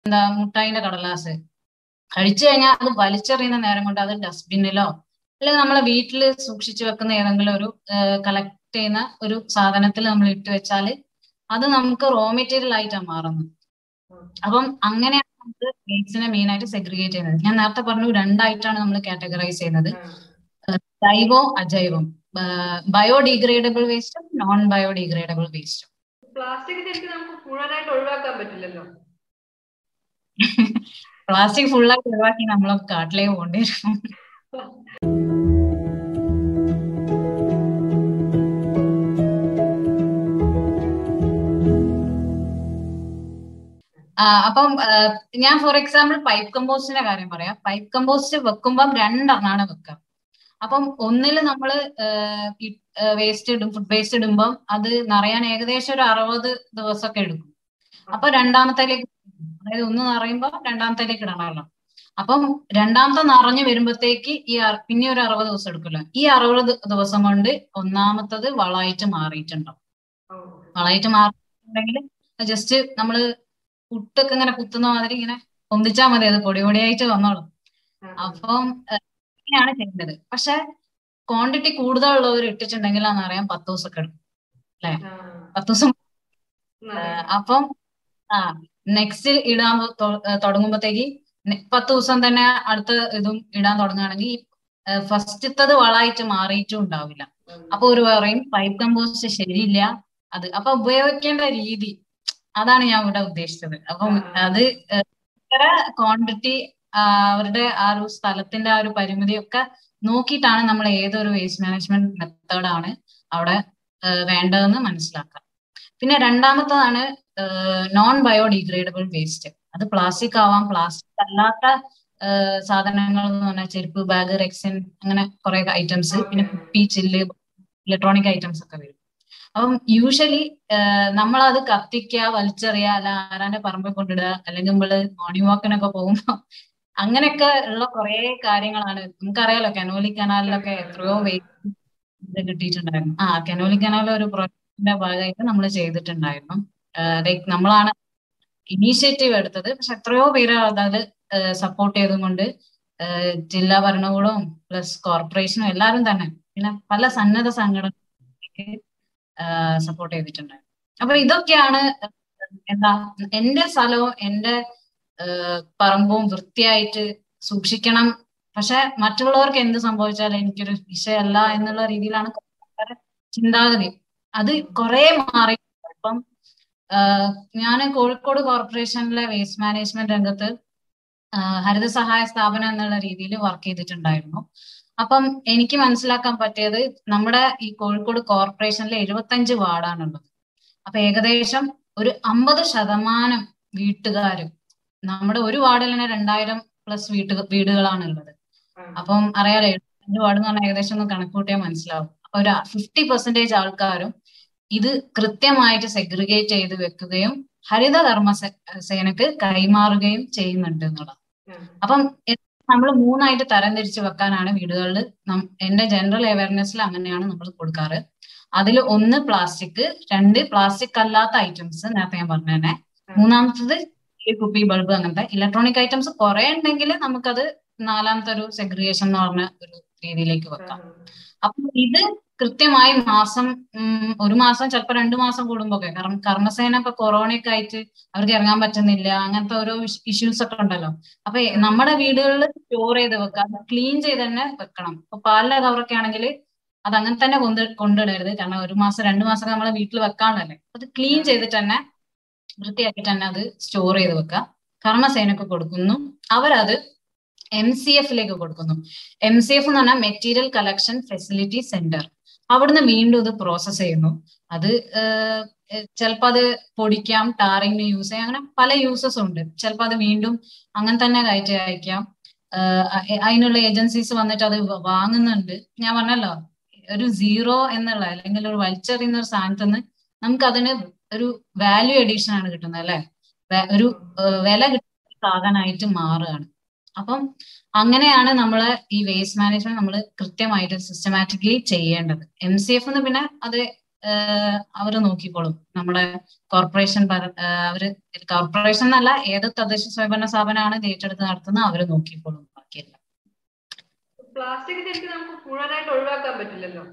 എന്താ മുട്ടായിന്റെ കടലാസ് കഴിച്ചു കഴിഞ്ഞാൽ അത് വലിച്ചെറിയുന്ന നേരം കൊണ്ട് അത് ഡസ്റ്റ്ബിന്നിലോ അല്ലെങ്കിൽ നമ്മളെ വീട്ടിൽ സൂക്ഷിച്ചു വെക്കുന്ന ഏതെങ്കിലും ഒരു കളക്ട് ചെയ്യുന്ന ഒരു സാധനത്തിൽ നമ്മൾ ഇട്ട് വെച്ചാൽ അത് നമുക്ക് റോ മെറ്റീരിയൽ ആയിട്ടാണ് മാറുന്നത് അപ്പം അങ്ങനെയാണ് നമുക്ക് വേസ്റ്റിനെ മെയിൻ ആയിട്ട് സെഗ്രിഗേറ്റ് ചെയ്യുന്നത് ഞാൻ നേരത്തെ പറഞ്ഞു രണ്ടായിട്ടാണ് നമ്മൾ കാറ്റഗറൈസ് ചെയ്യുന്നത് ജൈവവും അജൈവം ബയോഡിഗ്രേഡബിൾ വേസ്റ്റും നോൺ ബയോഡിഗ്രേഡബിൾ വേസ്റ്റും പ്ലാസ്റ്റിക് ശരിക്കും നമുക്ക് മുഴുവനായിട്ട് ഒഴിവാക്കാൻ പറ്റില്ലല്ലോ പ്ലാസ്റ്റിക് ഫുള്ളായിട്ട് ഒഴിവാക്കി നമ്മൾ കാട്ടിലേക്ക് പോകേണ്ടി വരും അപ്പം ഞാൻ ഫോർ എക്സാമ്പിൾ പൈപ്പ് കമ്പോസ്റ്റിന്റെ കാര്യം പറയാം പൈപ്പ് കമ്പോസ്റ്റ് വെക്കുമ്പം രണ്ടെണ്ണാണ് വെക്കുക അപ്പം ഒന്നിൽ നമ്മൾ വേസ്റ്റ് ഇടും ഫുഡ് വേസ്റ്റ് ഇടുമ്പം അത് നിറയാൻ ഏകദേശം ഒരു അറുപത് ദിവസമൊക്കെ എടുക്കും അപ്പൊ രണ്ടാമത്തേലേക്ക് അതായത് ഒന്ന് നിറയുമ്പോൾ രണ്ടാമത്തേലേക്ക് ഇടണമല്ലോ അപ്പം രണ്ടാമത്തെ നിറഞ്ഞു വരുമ്പോഴത്തേക്ക് ഈ പിന്നെ ഒരു അറുപത് ദിവസം എടുക്കുമല്ലോ ഈ അറുപത് ദിവസം കൊണ്ട് ഒന്നാമത്തത് വളമായിട്ട് മാറിയിട്ടുണ്ടാവും വളമായിട്ട് മാറിയിട്ടുണ്ടെങ്കിൽ ജസ്റ്റ് നമ്മള് പുട്ടൊക്കെ ഇങ്ങനെ കുത്തുന്ന മാതിരി ഇങ്ങനെ പൊന്തിച്ചാൽ മതി അത് പൊടി പൊടിയായിട്ട് വന്നോളും അപ്പം ഇങ്ങനെയാണ് ചെയ്യുന്നത് പക്ഷെ ക്വാണ്ടിറ്റി കൂടുതലുള്ളവർ ഇട്ടിട്ടുണ്ടെങ്കിൽ അന്ന് അറിയാം പത്ത് ദിവസമൊക്കെ എടുക്കും അല്ലെ പത്ത് ദിവസം അപ്പം ആ നെക്സ്റ്റ് ഇടാൻ തുടങ്ങുമ്പോഴത്തേക്ക് പത്ത് ദിവസം തന്നെ അടുത്ത ഇതും ഇടാൻ തുടങ്ങുകയാണെങ്കിൽ ഫസ്റ്റത്തത് വളമായിട്ട് മാറിയിട്ടും ഉണ്ടാവില്ല അപ്പൊ ഒരു പറയും പൈപ്പ് കമ്പോസ്റ്റ് ശരിയില്ല അത് അപ്പൊ ഉപയോഗിക്കേണ്ട രീതി അതാണ് ഞാൻ ഇവിടെ ഉദ്ദേശിച്ചത് അപ്പം അത് ക്വാണ്ടിറ്റി അവരുടെ ആ ഒരു സ്ഥലത്തിന്റെ ആ ഒരു പരിമിതിയൊക്കെ നോക്കിയിട്ടാണ് നമ്മൾ ഏതൊരു വേസ്റ്റ് മാനേജ്മെന്റ് മെത്തേഡാണ് അവിടെ വേണ്ടതെന്ന് മനസ്സിലാക്കുക പിന്നെ രണ്ടാമത്തതാണ് നോൺ ബയോഡിഗ്രേഡബിൾ വേസ്റ്റ് അത് പ്ലാസ്റ്റിക് ആവാം പ്ലാസ്റ്റിക് അല്ലാത്ത സാധനങ്ങൾ എന്ന് പറഞ്ഞാൽ ചെരുപ്പ് ബാഗ് റെക്സിൻ അങ്ങനെ കുറെ ഐറ്റംസ് പിന്നെ കുപ്പി ചില്ല് ഇലക്ട്രോണിക് ഐറ്റംസ് ഒക്കെ വരും അപ്പം യൂഷ്വലി നമ്മളത് കത്തിക്കുക വലിച്ചെറിയുക അല്ല ആരാന്റെ പറമ്പിൽ കൊണ്ടിടുക അല്ലെങ്കിൽ നമ്മള് മോർണിംഗ് വാക്കിനൊക്കെ പോകുമ്പോ അങ്ങനെയൊക്കെ ഉള്ള കുറെ കാര്യങ്ങളാണ് നമുക്കറിയാലോ കനോലി കനാലിലൊക്കെ എത്രയോ വേസ്റ്റ് കിട്ടിയിട്ടുണ്ടായിരുന്നു ആ കനോലി കനാൽ ഒരു പ്രോജക്റ്റിന്റെ ഭാഗമായിട്ട് നമ്മൾ ചെയ്തിട്ടുണ്ടായിരുന്നു ലൈക്ക് നമ്മളാണ് ഇനീഷ്യേറ്റീവ് എടുത്തത് പക്ഷെ എത്രയോ പേര് അതായത് സപ്പോർട്ട് ചെയ്തുകൊണ്ട് ജില്ലാ ഭരണകൂടവും പ്ലസ് കോർപ്പറേഷനും എല്ലാവരും തന്നെ പിന്നെ പല സന്നദ്ധ സംഘടനകളിലേക്ക് സപ്പോർട്ട് ചെയ്തിട്ടുണ്ടായിരുന്നു അപ്പൊ ഇതൊക്കെയാണ് എന്താ എന്റെ സ്ഥലവും എന്റെ പറമ്പും വൃത്തിയായിട്ട് സൂക്ഷിക്കണം പക്ഷെ മറ്റുള്ളവർക്ക് എന്ത് സംഭവിച്ചാലും എനിക്കൊരു വിഷയമല്ല എന്നുള്ള രീതിയിലാണ് ചിന്താഗതി അത് കുറെ മാറി ഇപ്പം ഞാൻ കോഴിക്കോട് കോർപ്പറേഷനിലെ വേസ്റ്റ് മാനേജ്മെന്റ് രംഗത്ത് ഹരിത സഹായ സ്ഥാപനം എന്നുള്ള രീതിയിൽ വർക്ക് ചെയ്തിട്ടുണ്ടായിരുന്നു അപ്പം എനിക്ക് മനസ്സിലാക്കാൻ പറ്റിയത് നമ്മുടെ ഈ കോഴിക്കോട് കോർപ്പറേഷനിലെ എഴുപത്തഞ്ച് വാർഡാണുള്ളത് അപ്പൊ ഏകദേശം ഒരു അമ്പത് ശതമാനം വീട്ടുകാരും നമ്മുടെ ഒരു വാർഡിൽ തന്നെ രണ്ടായിരം പ്ലസ് വീട്ട് വീടുകളാണ് ഉള്ളത് അപ്പം അറിയാലോ എഴുപത്തഞ്ച് വാർഡ് എന്ന് പറഞ്ഞാൽ ഏകദേശം ഒന്ന് കണക്ക് കൂട്ടിയാൽ മനസ്സിലാവും അപ്പൊ ഒരു ഫിഫ്റ്റി പെർസെന്റേജ് ആൾക്കാരും ഇത് കൃത്യമായിട്ട് സെഗ്രിഗേറ്റ് ചെയ്ത് വെക്കുകയും ഹരിത കർമ്മ സേനക്ക് കൈമാറുകയും ചെയ്യുന്നുണ്ട് എന്നുള്ളത് അപ്പം നമ്മൾ മൂന്നായിട്ട് തരംതിരിച്ച് വെക്കാനാണ് വീടുകളിൽ എന്റെ ജനറൽ അവയർനെസ്സിൽ അങ്ങനെയാണ് നമ്മൾ കൊടുക്കാറ് അതിൽ ഒന്ന് പ്ലാസ്റ്റിക് രണ്ട് പ്ലാസ്റ്റിക് അല്ലാത്ത ഐറ്റംസ് നേരത്തെ ഞാൻ പറഞ്ഞു തന്നെ മൂന്നാമത്തത് കുപ്പി ബൾബ് അങ്ങനത്തെ ഇലക്ട്രോണിക് ഐറ്റംസ് കുറെ ഉണ്ടെങ്കിൽ നമുക്കത് നാലാമത്തെ ഒരു സെഗ്രിഗേഷൻ എന്ന് പറഞ്ഞ ഒരു രീതിയിലേക്ക് വെക്കാം അപ്പൊ ഇത് കൃത്യമായി മാസം ഒരു മാസം ചിലപ്പോൾ രണ്ടു മാസം കൂടുമ്പോ ഒക്കെ കാരണം കർമ്മസേന ഇപ്പൊ കൊറോണയൊക്കെ ആയിട്ട് അവർക്ക് ഇറങ്ങാൻ പറ്റുന്നില്ല അങ്ങനത്തെ ഓരോ ഇഷ്യൂസ് ഒക്കെ ഉണ്ടല്ലോ അപ്പൊ നമ്മുടെ വീടുകളിൽ സ്റ്റോർ ചെയ്ത് വെക്കാം ക്ലീൻ ചെയ്ത് തന്നെ വെക്കണം ഇപ്പൊ പാലിലെ കവറൊക്കെ ആണെങ്കിൽ അത് അങ്ങനെ തന്നെ കൊണ്ട് കൊണ്ടിടരുത് കാരണം ഒരു മാസം രണ്ടു മാസം നമ്മളെ വീട്ടിൽ വെക്കാണല്ലേ അത് ക്ലീൻ ചെയ്തിട്ട് തന്നെ വൃത്തിയാക്കിയിട്ട് തന്നെ അത് സ്റ്റോർ ചെയ്ത് വെക്കുക കർമ്മസേനക്ക് കൊടുക്കുന്നു അവരത് എം സി എഫിലേക്ക് കൊടുക്കുന്നു എം സി എഫ് എന്ന് പറഞ്ഞാൽ മെറ്റീരിയൽ കളക്ഷൻ ഫെസിലിറ്റി സെന്റർ അവിടുന്ന് വീണ്ടും ഇത് പ്രോസസ് ചെയ്യുന്നു അത് ചിലപ്പോൾ അത് പൊടിക്കാം ടാറിങ്ങിന് യൂസ് ചെയ്യാം അങ്ങനെ പല യൂസസ് ഉണ്ട് ചിലപ്പോൾ അത് വീണ്ടും അങ്ങനെ തന്നെ കയറ്റി അയക്കാം അതിനുള്ള ഏജൻസീസ് വന്നിട്ട് അത് വാങ്ങുന്നുണ്ട് ഞാൻ പറഞ്ഞല്ലോ ഒരു സീറോ എന്നുള്ള അല്ലെങ്കിൽ ഒരു വലിച്ചെറിയുന്ന ഒരു സ്ഥാനത്ത് നിന്ന് നമുക്ക് അതിന് ഒരു വാല്യൂ എഡീഷൻ ആണ് കിട്ടുന്നത് അല്ലെ ഒരു വില കിട്ടുന്ന സാധനമായിട്ട് മാറുകയാണ് അപ്പം അങ്ങനെയാണ് നമ്മൾ ഈ വേസ്റ്റ് മാനേജ്മെന്റ് നമ്മൾ കൃത്യമായിട്ട് സിസ്റ്റമാറ്റിക്കലി ചെയ്യേണ്ടത് എം സി എഫ് എന്ന് പിന്നെ അത് അവര് നോക്കിക്കോളും നമ്മുടെ കോർപ്പറേഷൻ പര- ആ, അവര് കോർപ്പറേഷൻ എന്നല്ല ഏത് തദ്ദേശ സ്വയംഭരണ സ്ഥാപനമാണ് ഇത് ഏറ്റെടുത്ത് നടത്തുന്നത് അവര് നോക്കിക്കോളും ബാക്കിയല്ല പ്ലാസ്റ്റിക് ശരിക്കും നമുക്ക് മുഴുവനായിട്ട് ഒഴിവാക്കാൻ പറ്റില്ലല്ലോ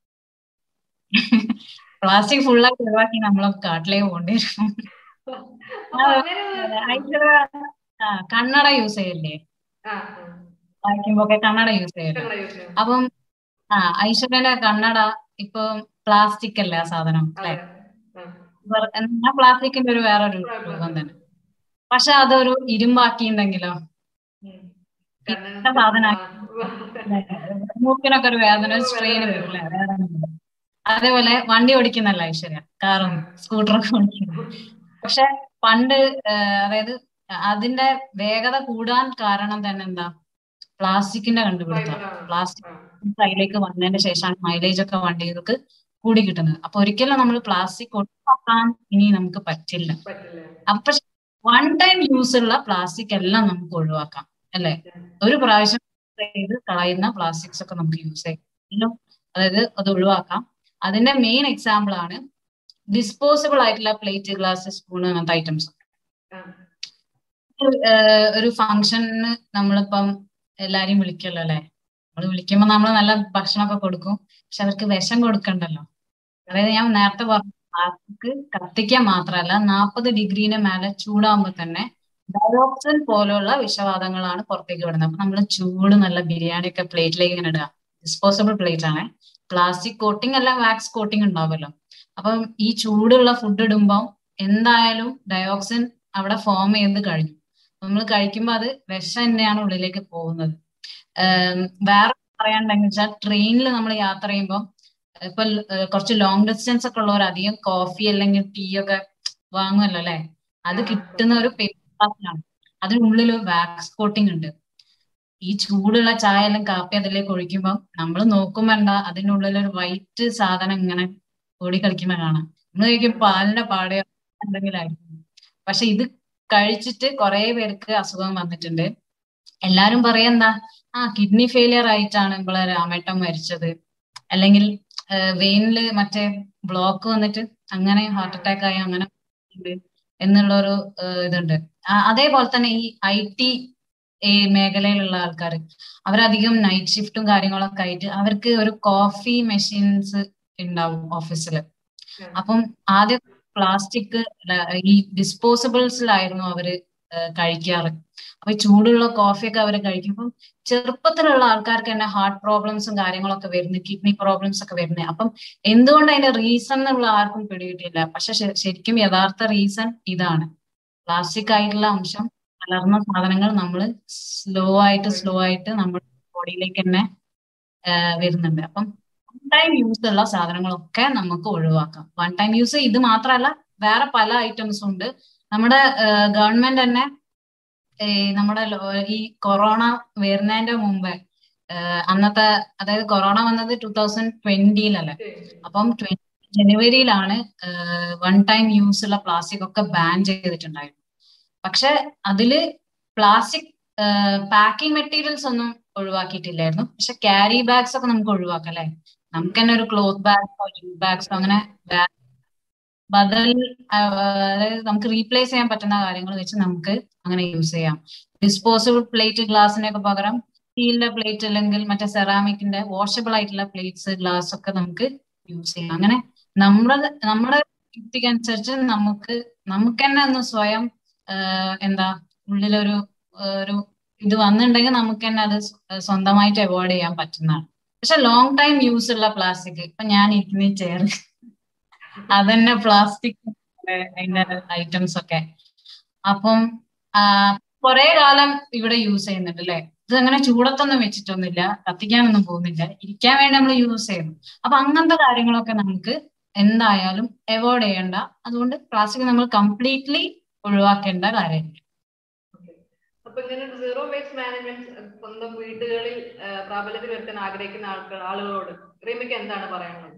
പ്ലാസ്റ്റിക് ഫുള്ളായിട്ട് ഒഴിവാക്കി നമ്മളെ കാട്ടിലേക്ക് പോകേണ്ടി വരും അപ്പൊ അങ്ങനെ ഒരു- ഐശ്വര്യ ആ കണ്ണട യൂസ് ചെയ്യല്ലേ ആ, വായിക്കുമ്പോ ഒക്കെ കണ്ണട യൂസ് ആ. ചെയ്യല്ലേ കണ്ണട use ചെയ്യാം. അപ്പം ആ ഐശ്വര്യന്റെ കണ്ണട ഇപ്പൊ പ്ലാസ്റ്റിക് അല്ലേ ആ സാധനം അതെ. അല്ലെ ആ. പ്ലാസ്റ്റിക്കിന്റെ ഒരു വേറൊരു രൂപം തന്നെ പക്ഷെ അതൊരു ഇരുമ്പാക്കിണ്ടെങ്കിലോ ഉം. ഇത്ര സാധനം മൂക്കിനൊക്കെ ഒരു വേദന സ്ട്രെയിൻ വേദന വരും അല്ലേ വേദന വരും. അതേപോലെ വണ്ടി ഓടിക്കുന്നല്ല ഐശ്വര്യ കാറും സ്കൂട്ടറൊക്കെ ഓടിക്കുന്നു പക്ഷെ പണ്ട് ഏഹ്, അതായത് അതിന്റെ വേഗത കൂടാൻ കാരണം തന്നെ എന്താ പ്ലാസ്റ്റിക്കിന്റെ കണ്ടുപിടുത്തം Fiber ആണ്. പ്ലാസ്റ്റിക് ആ. കയ്യിലേക്ക് വന്നതിന് ശേഷമാണ് മൈലേജ് ഒക്കെ വണ്ടികൾക്ക് കൂടി കിട്ടുന്നത് അപ്പൊ ഒരിക്കലും നമ്മൾ പ്ലാസ്റ്റിക് ഒഴിവാക്കാൻ ഇനി നമുക്ക് പറ്റില്ല പറ്റില്ല അപ്പൊ വൺ ടൈം യൂസ് ഉള്ള പ്ലാസ്റ്റിക് എല്ലാം നമുക്ക് ഒഴിവാക്കാം അല്ലെ ഒരു പ്രാവശ്യം ചെയ്ത് കളയുന്ന പ്ലാസ്റ്റിക്സ് ഒക്കെ നമുക്ക് യൂസ് ചെയ്യാം അതായത് അത് ഒഴിവാക്കാം അതിന്റെ മെയിൻ എക്സാമ്പിൾ ആണ് ഡിസ്പോസിബിൾ ആയിട്ടുള്ള പ്ലേറ്റ് ഗ്ലാസ് സ്പൂൺ അങ്ങനത്തെ ഐറ്റംസ് ആ. ഒരു ഫംഗ്ഷന് നമ്മളിപ്പം എല്ലാരെയും വിളിക്കല്ലോ അല്ലെ നമ്മൾ വിളിക്കുമ്പോ നമ്മൾ നല്ല ഭക്ഷണമൊക്കെ കൊടുക്കും പക്ഷെ അവർക്ക് വിഷം കൊടുക്കണ്ടല്ലോ അതായത് ഞാൻ നേരത്തെ പറഞ്ഞു പ്ലാസ്റ്റിക് കത്തിക്കാൻ മാത്രമല്ല നാൽപ്പത് ഡിഗ്രീന് മേലെ ചൂടാകുമ്പോൾ തന്നെ ഡയോക്സിൻ പോലുള്ള വിഷവാതങ്ങളാണ് പുറത്തേക്ക് വിടുന്നത് അപ്പൊ നമ്മൾ ചൂട് നല്ല ബിരിയാണി ഒക്കെ പ്ലേറ്റിലേക്ക് ഇങ്ങനെ ഇടുക ഡിസ്പോസിബിൾ പ്ലേറ്റ് ആണ് പ്ലാസ്റ്റിക് കോട്ടിംഗ് അല്ല വാക്സ് കോട്ടിംഗ് ഉണ്ടാവുമല്ലോ അപ്പം ഈ ചൂടുള്ള ഫുഡ് ഇടുമ്പോൾ എന്തായാലും ഡയോക്സിൻ അവിടെ ഫോം ചെയ്ത് കഴിഞ്ഞു നമ്മൾ കഴിക്കുമ്പോൾ അത് വിഷം തന്നെയാണ് ഉള്ളിലേക്ക് പോകുന്നത് ഏം, വേറെ പറയാനുണ്ടെന്ന് വെച്ചാൽ ട്രെയിനിൽ നമ്മൾ യാത്ര ചെയ്യുമ്പോൾ ഇപ്പൊ ഏഹ് കുറച്ച് ലോങ് ഡിസ്റ്റൻസ് ഒക്കെ ഉള്ളവർ അധികം കോഫി അല്ലെങ്കിൽ ടീ ഒക്കെ വാങ്ങുമല്ലോ അല്ലെ അത് കിട്ടുന്ന ഒരു പേപ്പർ ഗ്ലാസ്സിലാണ് അതിനുള്ളിൽ വാക്സ് കോട്ടിംഗ് ഉണ്ട് ഈ ചൂടുള്ള ചായ എല്ലാം കാപ്പി അതിലേക്ക് ഒഴിക്കുമ്പോൾ നമ്മൾ നോക്കും വേണ്ട അതിനുള്ളിൽ ഒരു വൈറ്റ് സാധനം ഇങ്ങനെ ഓടി കളിക്കുന്ന കാണാം നമ്മൾ കഴിക്കും പാലിന്റെ പാടയോ എന്തെങ്കിലും ആയിരിക്കും പക്ഷെ ഇത് കഴിച്ചിട്ട് കുറെ പേർക്ക് അസുഖം വന്നിട്ടുണ്ട് എല്ലാരും പറയാ എന്താ ആ കിഡ്നി ഫെയിലിയർ ആയിട്ടാണ് നമ്മളെ രാമേട്ടൻ മരിച്ചത് അല്ലെങ്കിൽ വെയിനില് മറ്റേ ബ്ലോക്ക് വന്നിട്ട് അങ്ങനെ ഹാർട്ട് അറ്റാക്ക് ആയി അങ്ങനെ ഉണ്ട് എന്നുള്ള ഒരു ഇതുണ്ട് ആ, അതേപോലെ തന്നെ ഈ ഐ ടി മേഖലയിലുള്ള ആൾക്കാർ അവരധികം നൈറ്റ് ഷിഫ്റ്റും കാര്യങ്ങളൊക്കെ ആയിട്ട് അവർക്ക് ഒരു കോഫി മെഷീൻസ് ഉണ്ടാവും ഓഫീസിൽ അപ്പം ആദ്യം പ്ലാസ്റ്റിക് ഈ ഡിസ്പോസിബിൾസിലായിരുന്നു അവര് ഏഹ് കഴിക്കാറ് അപ്പൊ ഈ ചൂടുള്ള കോഫിയൊക്കെ അവർ കഴിക്കുമ്പോൾ ചെറുപ്പത്തിലുള്ള ആൾക്കാർക്ക് തന്നെ ഹാർട്ട് പ്രോബ്ലംസും കാര്യങ്ങളൊക്കെ വരുന്നു കിഡ്നി പ്രോബ്ലംസ് ഒക്കെ വരുന്നത് അപ്പം എന്തുകൊണ്ട് അതിന്റെ റീസൺ എന്നുള്ള ആർക്കും പിടികിട്ടില്ല പക്ഷെ ശ- ശരിക്കും യഥാർത്ഥ റീസൺ ഇതാണ് പ്ലാസ്റ്റിക് ആയിട്ടുള്ള അംശം കലർന്ന സാധനങ്ങൾ നമ്മൾ സ്ലോ ആയിട്ട് സ്ലോ ആയിട്ട് നമ്മുടെ ബോഡിയിലേക്ക് തന്നെ ആഹ് വരുന്നുണ്ട് അപ്പം വൺ ടൈം യൂസ് ഉള്ള സാധനങ്ങളൊക്കെ നമുക്ക് ഒഴിവാക്കാം വൺ ടൈം യൂസ് ഇത് മാത്രമല്ല വേറെ പല ഐറ്റംസും ഉണ്ട് നമ്മുടെ ഗവൺമെന്റ് തന്നെ ഈ നമ്മുടെ ലോ- ഈ കൊറോണ വരുന്നതിന്റെ മുമ്പേ ആഹ് അന്നത്തെ അതായത് കൊറോണ വന്നത് ടൂ തൗസൻഡ് ട്വന്റിയിലല്ലേ അപ്പം ട്വന്റി ജനുവരിയിലാണ് വൺ ടൈം യൂസ് ഉള്ള പ്ലാസ്റ്റിക് ഒക്കെ ബാൻ ചെയ്തിട്ടുണ്ടായിരുന്നു പക്ഷെ അതില് പ്ലാസ്റ്റിക് പാക്കിംഗ് മെറ്റീരിയൽസ് ഒന്നും ഒഴിവാക്കിയിട്ടില്ലായിരുന്നു പക്ഷെ ക്യാരി ബാഗ്സ് ഒക്കെ നമുക്ക് ഒഴിവാക്കാം അല്ലെ നമുക്ക് തന്നെ ഒരു ക്ലോത്ത് ബാഗ്സോ ജൂട്ട് ബാഗ്സോ അങ്ങനെ bag ബദൽ ആ, അതായത് നമുക്ക് റീപ്ലേസ് ചെയ്യാൻ പറ്റുന്ന കാര്യങ്ങൾ വെച്ച് നമുക്ക് അങ്ങനെ യൂസ് ചെയ്യാം ഡിസ്പോസിബിൾ പ്ലേറ്റ് ഗ്ലാസിനൊക്കെ പകരം സ്റ്റീലിന്റെ പ്ലേറ്റ് അല്ലെങ്കിൽ മറ്റേ സെറാമിക്കിന്റെ വാഷബിൾ ആയിട്ടുള്ള പ്ലേറ്റ്സ് ഗ്ലാസ് ഒക്കെ നമുക്ക് യൂസ് ചെയ്യാം അങ്ങനെ നമ്മുടെ നമ്മുടെ യുക്തിക്കനുസരിച്ച് നമുക്ക് നമുക്ക് തന്നെ ഒന്ന് സ്വയം ആഹ് എന്താ ഉള്ളിലൊരു ആഹ് ഒരു ഇത് വന്നിട്ടുണ്ടെങ്കിൽ നമുക്ക് തന്നെ അത് സ്വ- സ്വന്തമായിട്ട് അവോയ്ഡ് ചെയ്യാൻ പറ്റുന്നതാണ് പക്ഷെ ലോങ് ടൈം യൂസ് ഉള്ള പ്ലാസ്റ്റിക് ഇപ്പൊ ഞാൻ ഇരിക്കുന്ന ചെയർ അതന്നെ പ്ലാസ്റ്റിക് അതിന്റെ ഐറ്റംസ് ഒക്കെ അപ്പം കുറെ കാലം ഇവിടെ യൂസ് ചെയ്യുന്നുണ്ട് അല്ലെ ഇത് അങ്ങനെ ചൂടത്തൊന്നും വെച്ചിട്ടൊന്നുമില്ല കത്തിക്കാനൊന്നും പോകുന്നില്ല ഇരിക്കാൻ വേണ്ടി നമ്മൾ യൂസ് ചെയ്യുന്നു അപ്പൊ അങ്ങനത്തെ കാര്യങ്ങളൊക്കെ നമുക്ക് എന്തായാലും അവോയ്ഡ് ചെയ്യണ്ട അതുകൊണ്ട് പ്ലാസ്റ്റിക് നമ്മൾ കംപ്ലീറ്റ്ലി ഒഴിവാക്കേണ്ട കാര്യമില്ല അപ്പൊ ഇങ്ങനെ സീറോ വേസ്റ്റ് മാനേജ്മെന്റ് സ്വന്തം വീടുകളിൽ ആ, പ്രാബല്യത്തിൽ വരുത്താൻ ആഗ്രഹിക്കുന്ന ആൾക്കാർ ആളുകളോട് റീമയ്ക്ക് എന്താണ് പറയാനുള്ളത്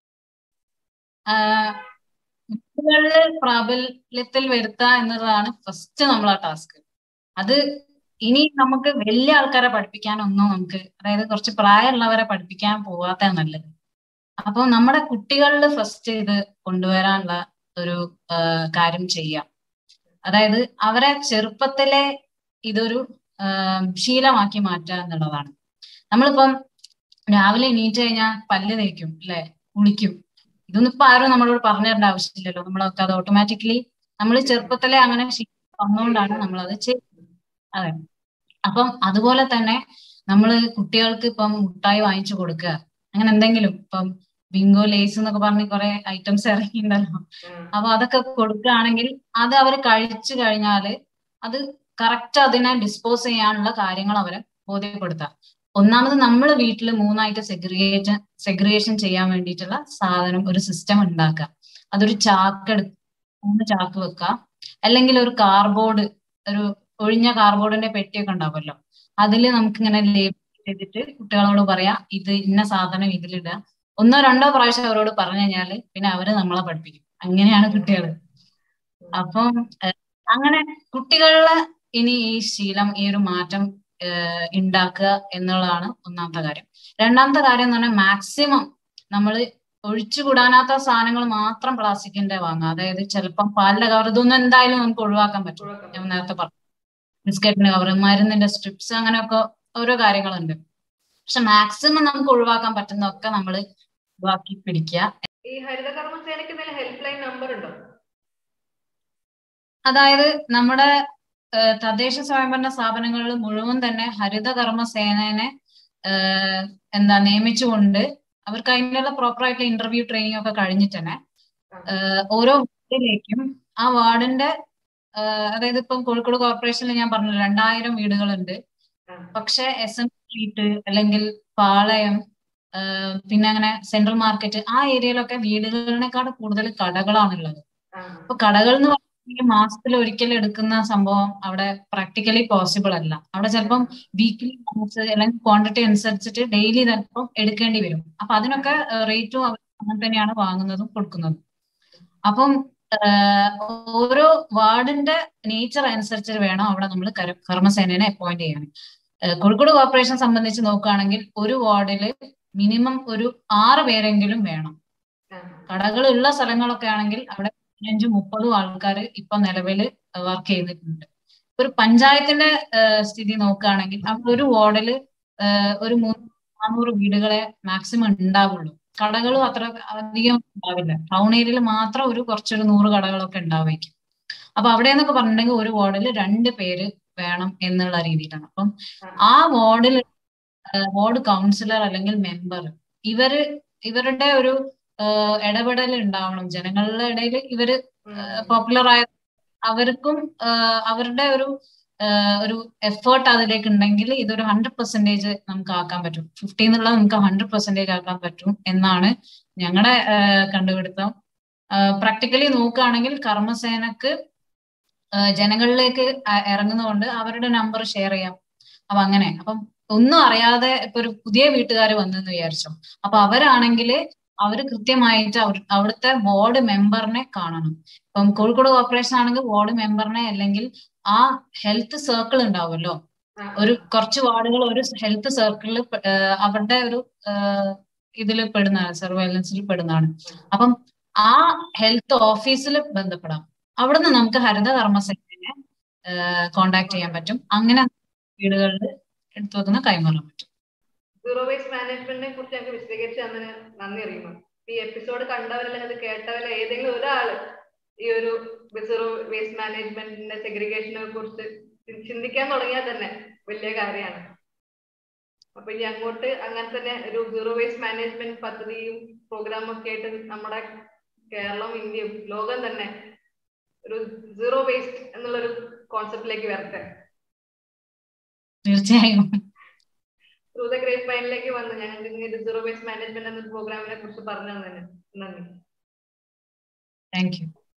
ആഹ് വീടുകളില് പ്രാബല്യത്തിൽ വരുത്തുക എന്നുള്ളതാണ് ഫസ്റ്റ് നമ്മളെ ടാസ്ക് അത് ഇനി നമുക്ക് വലിയ ആൾക്കാരെ പഠിപ്പിക്കാനൊന്നും നമുക്ക് അതായത് കുറച്ച് പ്രായമുള്ളവരെ പഠിപ്പിക്കാൻ പോവാത്ത നല്ലത് അപ്പൊ നമ്മുടെ കുട്ടികളിൽ ഫസ്റ്റ് ഇത് കൊണ്ടുവരാനുള്ള ഒരു കാര്യം ചെയ്യാം അതായത് അവരെ ചെറുപ്പത്തിലെ ഇതൊരു ശീലമാക്കി മാറ്റുക എന്നുള്ളതാണ് നമ്മളിപ്പം രാവിലെ എണീറ്റ് കഴിഞ്ഞാൽ പല്ല് തേക്കും അല്ലെ കുളിക്കും ഇതൊന്നും ഇപ്പൊ ആരും നമ്മളോട് പറഞ്ഞു തരേണ്ട ആവശ്യമില്ലല്ലോ നമ്മളൊക്കെ അത് ഓട്ടോമാറ്റിക്കലി നമ്മൾ ചെറുപ്പത്തിലെ അങ്ങനെ വന്നുകൊണ്ടാണ് നമ്മൾ അത് ചെയ്യുന്നത് അതെ അപ്പം അതുപോലെ തന്നെ നമ്മൾ കുട്ടികൾക്ക് ഇപ്പം മുട്ടായി വാങ്ങിച്ചു കൊടുക്കുക അങ്ങനെ എന്തെങ്കിലും ഇപ്പം ബിങ്കോ ലേസ് എന്നൊക്കെ പറഞ്ഞ് കുറെ ഐറ്റംസ് ഇറങ്ങിയിട്ടുണ്ടല്ലോ അപ്പൊ അതൊക്കെ കൊടുക്കുകയാണെങ്കിൽ അത് അവർ കഴിച്ചു കഴിഞ്ഞാല് അത് കറക്റ്റ് അതിനെ ഡിസ്പോസ് ചെയ്യാനുള്ള കാര്യങ്ങൾ അവരെ ബോധ്യപ്പെടുത്താം ഒന്നാമത് നമ്മൾ വീട്ടിൽ മൂന്നായിട്ട് സെഗ്രിഗേറ്റ് സെഗ്രിഗേഷൻ ചെയ്യാൻ വേണ്ടിയിട്ടുള്ള സാധനം ഒരു സിസ്റ്റം ഉണ്ടാക്കുക അതൊരു ചാക്ക് എടുത്ത് മൂന്ന് ചാക്ക് വെക്കുക അല്ലെങ്കിൽ ഒരു കാർബോർഡ് ഒരു ഒഴിഞ്ഞ കാർബോർഡിന്റെ പെട്ടിയൊക്കെ ഉണ്ടാവുമല്ലോ അതിൽ നമുക്കിങ്ങനെ ലേബിൾ ചെയ്തിട്ട് കുട്ടികളോട് പറയാ ഇത് ഇന്ന സാധനം ഇതിലിടുക ഒന്നോ രണ്ടോ പ്രാവശ്യം അവരോട് പറഞ്ഞു കഴിഞ്ഞാല് പിന്നെ അവര് നമ്മളെ പഠിപ്പിക്കും അങ്ങനെയാണ് കുട്ടികൾ അപ്പം അങ്ങനെ കുട്ടികളിലെ ഇനി ഈ ശീലം ഈ ഒരു മാറ്റം ഉണ്ടാക്കുക എന്നുള്ളതാണ് ഒന്നാമത്തെ കാര്യം രണ്ടാമത്തെ കാര്യം എന്ന് പറഞ്ഞാൽ മാക്സിമം നമ്മൾ ഒഴിച്ചുകൂടാനാത്ത സാധനങ്ങൾ മാത്രം പ്ലാസ്റ്റിക്കിന്റെ വാങ്ങുക അതായത് ചിലപ്പം പാലിന്റെ കവർ ഇതൊന്നും എന്തായാലും നമുക്ക് ഒഴിവാക്കാൻ പറ്റും ഞാൻ നേരത്തെ പറഞ്ഞു ബിസ്ക്കറ്റിന്റെ കവർ മരുന്നിന്റെ സ്ട്രിപ്സ് അങ്ങനെയൊക്കെ ഓരോ കാര്യങ്ങളുണ്ട് പക്ഷെ മാക്സിമം നമുക്ക് ഒഴിവാക്കാൻ പറ്റുന്നതൊക്കെ നമ്മൾ ഒഴിവാക്കി പിടിക്കുക ഈ ഹരിതകർമ്മ സേനയ്ക്ക് ഹെൽപ്പ് ലൈൻ നമ്പർ ഉണ്ടോ അതായത് നമ്മുടെ തദ്ദേശ സ്വയംഭരണ സ്ഥാപനങ്ങളിൽ മുഴുവൻ തന്നെ ഹരിതകർമ്മ സേനനെ എന്താ നിയമിച്ചുകൊണ്ട് അവർക്ക് അതിനുള്ള പ്രോപ്പർ ആയിട്ടുള്ള ഇന്റർവ്യൂ ട്രെയിനിങ് ഒക്കെ കഴിഞ്ഞിട്ട് തന്നെ ഓരോ വാർഡിലേക്കും ആ വാർഡിന്റെ അതായത് ഇപ്പം കോഴിക്കോട് കോർപ്പറേഷനിൽ ഞാൻ പറഞ്ഞു രണ്ടായിരം വീടുകളുണ്ട് പക്ഷെ എസ് എം സ്ട്രീറ്റ് അല്ലെങ്കിൽ പാളയം പിന്നെ അങ്ങനെ സെൻട്രൽ മാർക്കറ്റ് ആ ഏരിയയിലൊക്കെ വീടുകളിനേക്കാൾ കൂടുതൽ കടകളാണുള്ളത് അപ്പൊ കടകൾ എന്ന് പറഞ്ഞാൽ മാസത്തിൽ ഒരിക്കൽ എടുക്കുന്ന സംഭവം അവിടെ പ്രാക്ടിക്കലി പോസിബിൾ അല്ല അവിടെ ചിലപ്പം വീക്ക്ലി അല്ലെങ്കിൽ ക്വാണ്ടിറ്റി അനുസരിച്ചിട്ട് ഡെയിലി ചിലപ്പം എടുക്കേണ്ടി വരും അപ്പൊ അതിനൊക്കെ റേറ്റും അവർ അങ്ങനെ തന്നെയാണ് വാങ്ങുന്നതും കൊടുക്കുന്നതും അപ്പം ഓരോ വാർഡിന്റെ നേച്ചർ അനുസരിച്ച് വേണം അവിടെ നമ്മൾ കർമ്മസേനനെ അപ്പോയിന്റ് ചെയ്യാൻ കോഴിക്കോട് കോർപ്പറേഷൻ സംബന്ധിച്ച് നോക്കുകയാണെങ്കിൽ ഒരു വാർഡില് മിനിമം ഒരു ആറ് പേരെങ്കിലും വേണം കടകൾ ഉള്ള സ്ഥലങ്ങളൊക്കെ ആണെങ്കിൽ അവിടെ പതിനഞ്ചും മുപ്പതും ആൾക്കാർ ഇപ്പൊ നിലവിൽ വർക്ക് ചെയ്തിട്ടുണ്ട് ഒരു പഞ്ചായത്തിന്റെ സ്ഥിതി നോക്കുകയാണെങ്കിൽ അവിടെ ഒരു വാർഡില് ഒരു മൂന്ന് നാനൂറ് വീടുകളെ മാക്സിമം ഉണ്ടാവുള്ളൂ കടകളും അത്ര അധികം ഉണ്ടാവില്ല ടൗൺ ഏരിയയിൽ മാത്രം ഒരു കുറച്ചൊരു നൂറ് കടകളൊക്കെ ഉണ്ടാവുമായിരിക്കും അപ്പൊ അവിടെ എന്നൊക്കെ പറഞ്ഞിട്ടുണ്ടെങ്കിൽ ഒരു വാർഡിൽ രണ്ട് പേര് വേണം എന്നുള്ള രീതിയിലാണ് അപ്പം ആ വാർഡിൽ വാർഡ് കൗൺസിലർ അല്ലെങ്കിൽ മെമ്പർ ഇവര് ഇവരുടെ ഒരു ഇടപെടൽ ഉണ്ടാവണം ജനങ്ങളുടെ ഇടയിൽ ഇവര് പോപ്പുലർ ആയ അവർക്കും അവരുടെ ഒരു ഒരു എഫേർട്ട് അതിലേക്ക് ഉണ്ടെങ്കിൽ ഇതൊരു ഹൺഡ്രഡ് പെർസെന്റേജ് നമുക്ക് ആക്കാൻ പറ്റും ഫിഫ്റ്റി എന്നുള്ളത് നമുക്ക് ഹൺഡ്രഡ് പെർസെന്റേജ് ആക്കാൻ പറ്റും എന്നാണ് ഞങ്ങളുടെ കണ്ടുപിടുത്തം പ്രാക്ടിക്കലി നോക്കുകയാണെങ്കിൽ കർമ്മസേനക്ക് ജനങ്ങളിലേക്ക് ഇറങ്ങുന്നതുകൊണ്ട് അവരുടെ നമ്പർ ഷെയർ ചെയ്യാം അപ്പൊ അങ്ങനെ അപ്പം ഒന്നും അറിയാതെ ഇപ്പൊ ഒരു പുതിയ വീട്ടുകാർ വന്നെന്ന് വിചാരിച്ചോ അപ്പൊ അവരാണെങ്കിൽ അവർ കൃത്യമായിട്ട് അവർ അവിടുത്തെ വാർഡ് മെമ്പറിനെ കാണണം ഇപ്പം കോഴിക്കോട് കോർപ്പറേഷൻ ആണെങ്കിൽ വാർഡ് മെമ്പറിനെ അല്ലെങ്കിൽ ആ ഹെൽത്ത് സർക്കിൾ ഉണ്ടാവുമല്ലോ ഒരു കുറച്ച് വാർഡുകൾ ഒരു ഹെൽത്ത് സർക്കിളിൽ അവരുടെ ഒരു ഇതിൽ പെടുന്നതാണ് സർവൈലൻസിൽ പെടുന്നതാണ് അപ്പം ആ ഹെൽത്ത് ഓഫീസിൽ ബന്ധപ്പെടാം അവിടുന്ന് നമുക്ക് ഹരിത കർമ്മസേനയെ കോണ്ടാക്ട് ചെയ്യാൻ പറ്റും അങ്ങനെ വീടുകളിൽ എടുത്തു വെക്കുന്ന കൈമാറാൻ പറ്റും സീറോ വേസ്റ്റ് മാനേജ്മെന്റിനെ കുറിച്ച് ഞങ്ങൾക്ക് വിശദീകരിച്ച് തന്നതിന് നന്ദി അറിയുന്നു ഈ എപ്പിസോഡ് കണ്ടവരല്ലെങ്കിൽ അത് കേട്ടവരെ ഏതെങ്കിലും ഒരാൾ ഈ ഒരു സീറോ വേസ്റ്റ് മാനേജ്മെന്റിന്റെ സെഗ്രിഗേഷനെ കുറിച്ച് ചിന്തിക്കാൻ തുടങ്ങിയാൽ തന്നെ വലിയ കാര്യമാണ് അപ്പൊ ഇനി അങ്ങോട്ട് അങ്ങനെ തന്നെ ഒരു സീറോ വേസ്റ്റ് മാനേജ്മെന്റ് പദ്ധതിയും പ്രോഗ്രാമും ഒക്കെ ആയിട്ട് നമ്മുടെ കേരളം ഇന്ത്യയും ലോകം തന്നെ ഒരു സീറോ വേസ്റ്റ് എന്നുള്ളൊരു കോൺസെപ്റ്റിലേക്ക് വരട്ടെ തീർച്ചയായും ത്രൂ ദ ഗ്രേറ്റ് ഫൈനിലേക്ക് വന്ന് ഞങ്ങൾക്ക് സീറോ വേസ്റ്റ് മാനേജ്മെന്റ് എന്ന പ്രോഗ്രാമിനെ കുറിച്ച് പറഞ്ഞു തന്നെ നന്ദി താങ്ക് യു